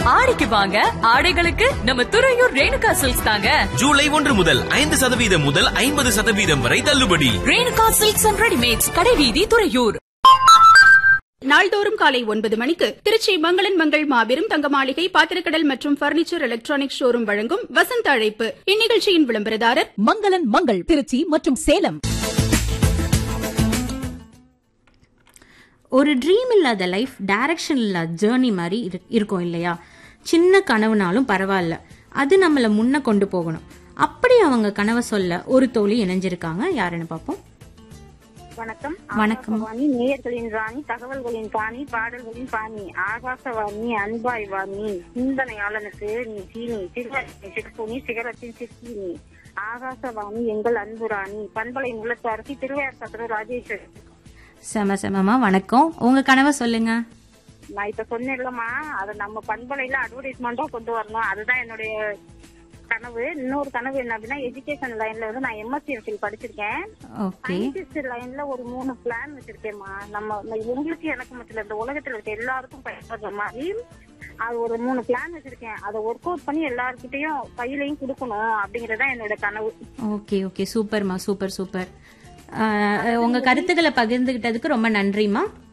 ஆடிக்கு வாங்க ஆடைகளுக்கு நம்ம துறையூர் ரேணுகா சில்க்ஸ் தாங்க ஜூலை ஒன்று முதல் ஐந்து சதவீதம் முதல் ஐம்பது சதவீதம் வரை தள்ளுபடி ரேணுகா சில்க்ஸ் அண்ட் ரெடிமேட்ஸ் கடைவீதி துறையூர் நாள்தோறும் காலை ஒன்பது மணிக்கு திருச்சி மங்களன் மங்கள் மாபெரும் தங்க மாளிகை பாத்திரக்கடல் மற்றும் பர்னிச்சர் எலக்ட்ரானிக் ஷோரூம் வழங்கும் வசந்த அழைப்பு இந்நிகழ்ச்சியின் விளம்பரதாரர் மங்களன் மங்கள் திருச்சி மற்றும் சேலம் ஒரு ட்ரீம் இல்லாத லைஃப் டைரக்ஷன் இல்லாத ஜேர்னி மாதிரி இரு- இருக்கும் இல்லையா சின்ன கனவுனாலும் பரவாயில்ல அது நம்மளை முன்ன கொண்டு போகணும் அப்படி அவங்க கனவை சொல்ல ஒரு தோழி இணைஞ்சிருக்காங்க யாருன்னு பார்ப்போம் வணக்கம் வணக்கம். ஆகாசவாணி நேயர்களின் ராணி தகவல்களின் பாணி பாடல்களின் பாணி ஆகாசவாணி அன்பாய் வாணி சிந்தனையாளனுக்கு நீ சீனி சிகரத்தின் சிக்ஸ்பூனி சிகரத்தின் சிக்ஸ்பூனி ஆகாசவாணி எங்கள் அன்பு ராணி பண்பலை முள்ளத்தாருக்கு திருவையார் சத்திர ராஜேஸ்வரி செம செமமா வணக்கம் உங்க கனவை சொல்லுங்க நான் இப்ப சொன்னேன்லம்மா அதை நம்ம பண்பலையில அட்வர்டைஸ்மெண்டா கொண்டு வரணும் அதுதான் என்னுடைய கனவு இன்னொரு கனவு என்ன அப்படின்னா எஜுகேஷன் லைன்ல வந்து நான் எம்எஸ்சி படிச்சிருக்கேன் ஓகே சயின்டிஸ்ட் லைன்ல ஒரு மூணு பிளான் வச்சிருக்கேம்மா நம்ம நம்ம உங்களுக்கு எனக்கு மட்டும் இல்ல இந்த உலகத்துல இருக்க எல்லாருக்கும் பயன்படுற மாதிரி அது ஒரு மூணு பிளான் வச்சிருக்கேன் அதை ஒர்க் அவுட் பண்ணி எல்லார்கிட்டயும் கையிலையும் கொடுக்கணும் அப்படிங்கறதா என்னோட கனவு ஓகே ஓகே சூப்பர்மா சூப்பர் சூப்பர் அஹ், உங்க கருத்துக்களை பகிர்ந்துகிட்டதுக்கு ரொம்ப நன்றிமா